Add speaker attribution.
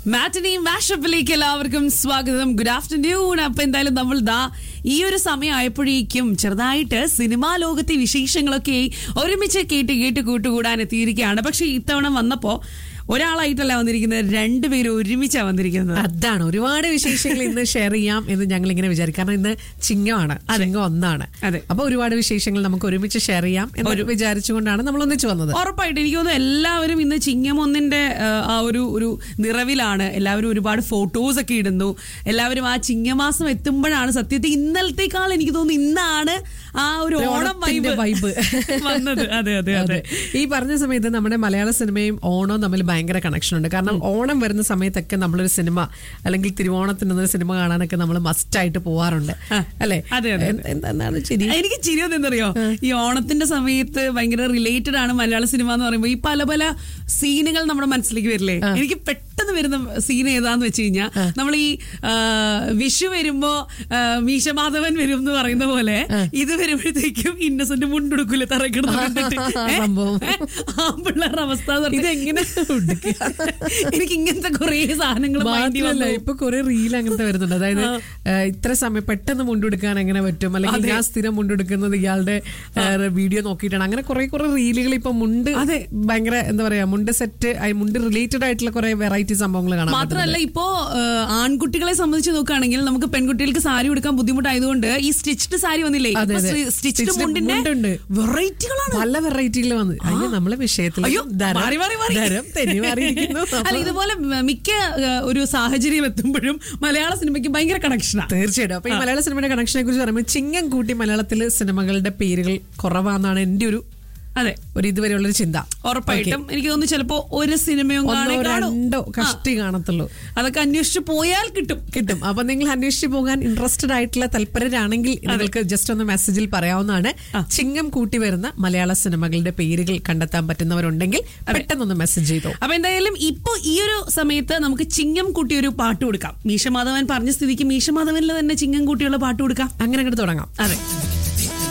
Speaker 1: മാറ്റിനി മാഷപ്പിലേക്ക് എല്ലാവർക്കും സ്വാഗതം good afternoon അപ്പൊ എന്തായാലും നമ്മൾ ദാ ഈ ഒരു സമയം ആയപ്പോഴേക്കും ചെറുതായിട്ട് സിനിമാ ലോകത്തെ വിശേഷങ്ങളൊക്കെ ഒരുമിച്ച് കേട്ട് കേട്ട് കൂട്ടുകൂടാൻ എത്തിയിരിക്കുകയാണ് പക്ഷെ ഇത്തവണ വന്നപ്പോ ഒരാളായിട്ടല്ല വന്നിരിക്കുന്നത് രണ്ടുപേരും ഒരുമിച്ചാണ് വന്നിരിക്കുന്നത്
Speaker 2: അതാണ് ഒരുപാട് വിശേഷങ്ങൾ ഇന്ന് ഷെയർ ചെയ്യാം എന്ന് ഞങ്ങൾ ഇങ്ങനെ വിചാരിക്കും കാരണം ഇന്ന് ചിങ്ങമാണ് ചിങ്ങം ഒന്നാണ്
Speaker 1: അതെ.
Speaker 2: അപ്പൊ ഒരുപാട് വിശേഷങ്ങൾ നമുക്ക് ഒരുമിച്ച് ഷെയർ ചെയ്യാം എന്ന് വിചാരിച്ചുകൊണ്ടാണ് നമ്മൾ ഒന്നിച്ചു വന്നത്
Speaker 1: ഉറപ്പായിട്ട് എനിക്ക് തോന്നുന്നു എല്ലാവരും ഇന്ന് ചിങ്ങം ഒന്നിന്റെ ആ, ആ ഒരു ഒരു നിറവിലാണ് എല്ലാവരും ഒരുപാട് ഫോട്ടോസ് ഒക്കെ ഇടുന്നു എല്ലാവരും ആ ചിങ്ങമാസം എത്തുമ്പോഴാണ് സത്യത്തിൽ ഇന്നലത്തേക്കാൾ എനിക്ക് തോന്നുന്നു ഇന്നാണ് ആ ഒരു
Speaker 2: ഒരു
Speaker 1: ഓണം
Speaker 2: ഓണത്തിന്റെ
Speaker 1: വൈബ്
Speaker 2: vibe.
Speaker 1: വന്നത് അതെ അതെ അതെ
Speaker 2: ഈ പറഞ്ഞ സമയത്ത് നമ്മുടെ മലയാള സിനിമയും ഓണവും തമ്മിൽ ഭയങ്കര കണക്ഷൻ ഉണ്ട് കാരണം ഓണം വരുന്ന സമയത്തൊക്കെ നമ്മളൊരു സിനിമ അല്ലെങ്കിൽ തിരുവോണത്തിന് ഒരു സിനിമ കാണാനൊക്കെ നമ്മൾ മസ്റ്റ് ആയിട്ട് പോവാറുണ്ട് അല്ലെ
Speaker 1: അതെ, അതെ, അതെ.
Speaker 2: എന്താണ് ശരി
Speaker 1: എനിക്ക് ചിരി എന്നറിയോ ഈ ഓണത്തിന്റെ സമയത്ത് ഭയങ്കര റിലേറ്റഡ് ആണ് മലയാള സിനിമ എന്ന് പറയുമ്പോൾ ഈ പല പല സീനുകൾ നമ്മുടെ മനസ്സിലേക്ക് വരില്ലേ എനിക്ക് പെട്ടെന്ന് വരുന്ന സീൻ ഏതാന്ന് വെച്ച് കഴിഞ്ഞാൽ നമ്മൾ ഈ ആ, വിഷു വരുമ്പോ ആ, മീശമാധവൻ വരും എന്ന് പറയുന്ന പോലെ ഇത് വരുമ്പോഴത്തേക്കും ഇന്നസെന്റ് മുണ്ടെടുക്കൂല തറക്കിടുന്ന കണ്ടിട്ട് ഏ?
Speaker 2: സംഭവം.
Speaker 1: ഏ? ആ പിള്ളേരുടെ അവസ്ഥ എന്ന് പറഞ്ഞാ
Speaker 2: ഇതെങ്ങനെ ഉടുക്കുക?
Speaker 1: എനിക്ക് ഇങ്ങനത്തെ കുറേ സാധനങ്ങൾ മൈൻഡിൽ
Speaker 2: മാത്രമല്ല
Speaker 1: വന്നു
Speaker 2: ഇപ്പൊ കുറെ റീൽ അങ്ങനത്തെ വരുന്നുണ്ട് അതായത് ഏഹ്, ഇത്ര സമയം പെട്ടെന്ന് മുണ്ടെടുക്കാൻ എങ്ങനെ പറ്റും അല്ലെങ്കിൽ ഞാൻ സ്ഥിരം മുണ്ടെടുക്കുന്നത് ഇയാളുടെ വീഡിയോ നോക്കിയിട്ടാണ് അങ്ങനെ കുറെ കുറെ റീലുകൾ ഇപ്പൊ മുണ്ട്
Speaker 1: അതെ.
Speaker 2: ഭയങ്കര എന്താ പറയാ മുണ്ട് സെറ്റ് മുണ്ട് റിലേറ്റഡ് ആയിട്ടുള്ള കുറെ വെറൈറ്റി സംഭവങ്ങൾ കാണാം
Speaker 1: മാത്രമല്ല ഇപ്പോ ആ, ആൺകുട്ടികളെ സംബന്ധിച്ച് നോക്കുകയാണെങ്കിൽ നമുക്ക് പെൺകുട്ടികൾക്ക് സാരി ഉടുക്കാൻ ബുദ്ധിമുട്ടായതുകൊണ്ട് ഈ സ്റ്റിച്ച്ഡ് സാരി വന്നില്ലേ
Speaker 2: അതെ, അതെ.
Speaker 1: Stitched
Speaker 2: Stitched
Speaker 1: മുണ്ടിന്റെ
Speaker 2: മുണ്ടുണ്ട്.
Speaker 1: വെറൈറ്റികളാണ്
Speaker 2: പല വെറൈറ്റികൾ വന്ന് അതിന് നമ്മളെ വിഷയത്തിൽ
Speaker 1: അയ്യോ,
Speaker 2: ധരം-
Speaker 1: മാറി, മാറി, മാറി.
Speaker 2: ധരം തെന്നി മാറിയിരിക്കുന്നു
Speaker 1: അല്ല ഇതുപോലെ മിക്ക ആ, ഒരു സാഹചര്യം എത്തുമ്പോഴും മലയാള സിനിമയ്ക്ക് ഭയങ്കര കണക്ഷനാണ്
Speaker 2: തീർച്ചയായിട്ടും അപ്പൊ ഈ മലയാള സിനിമയുടെ കണക്ഷനെ കുറിച്ച് പറയുമ്പോൾ ചിങ്ങം കൂട്ടി മലയാളത്തിലെ സിനിമകളുടെ പേരുകൾ കുറവാന്നാണ് എന്റെ ഒരു
Speaker 1: അതെ
Speaker 2: ഒരു ഇതുവരെയുള്ളൊരു ചിന്ത
Speaker 1: ഉറപ്പായിട്ടും എനിക്ക് തോന്നുന്നു ചിലപ്പോ ഒരു സിനിമയും
Speaker 2: ഒന്നോ
Speaker 1: കാണേ കാണൂ.
Speaker 2: രണ്ടോ
Speaker 1: ആ,
Speaker 2: കഷ്ടി കാണത്തുള്ളൂ
Speaker 1: അതൊക്കെ അന്വേഷിച്ച് പോയാൽ കിട്ടും
Speaker 2: കിട്ടും അപ്പൊ നിങ്ങൾ അന്വേഷിച്ച് പോകാൻ ഇൻട്രസ്റ്റഡ് ആയിട്ടുള്ള തൽപരരാണെങ്കിൽ നിങ്ങൾക്ക് ജസ്റ്റ് ഒന്ന് മെസ്സേജിൽ പറയാവുന്നതാണ് ചിങ്ങം കൂട്ടി വരുന്ന മലയാള സിനിമകളുടെ പേരുകൾ കണ്ടെത്താൻ പറ്റുന്നവരുണ്ടെങ്കിൽ പെട്ടെന്നൊന്ന് മെസ്സേജ് ചെയ്തോ
Speaker 1: അപ്പൊ എന്തായാലും ഇപ്പൊ ഈ ഒരു സമയത്ത് നമുക്ക് ചിങ്ങം കൂട്ടി ഒരു പാട്ട് കൊടുക്കാം മീശമാധവൻ പറഞ്ഞ സ്ഥിതിക്ക് മീശമാധവനിൽ തന്നെ ചിങ്ങം കൂട്ടിയുള്ള പാട്ട് കൊടുക്കാം
Speaker 2: അങ്ങനെ അങ്ങോട്ട് തുടങ്ങാം
Speaker 1: അതെ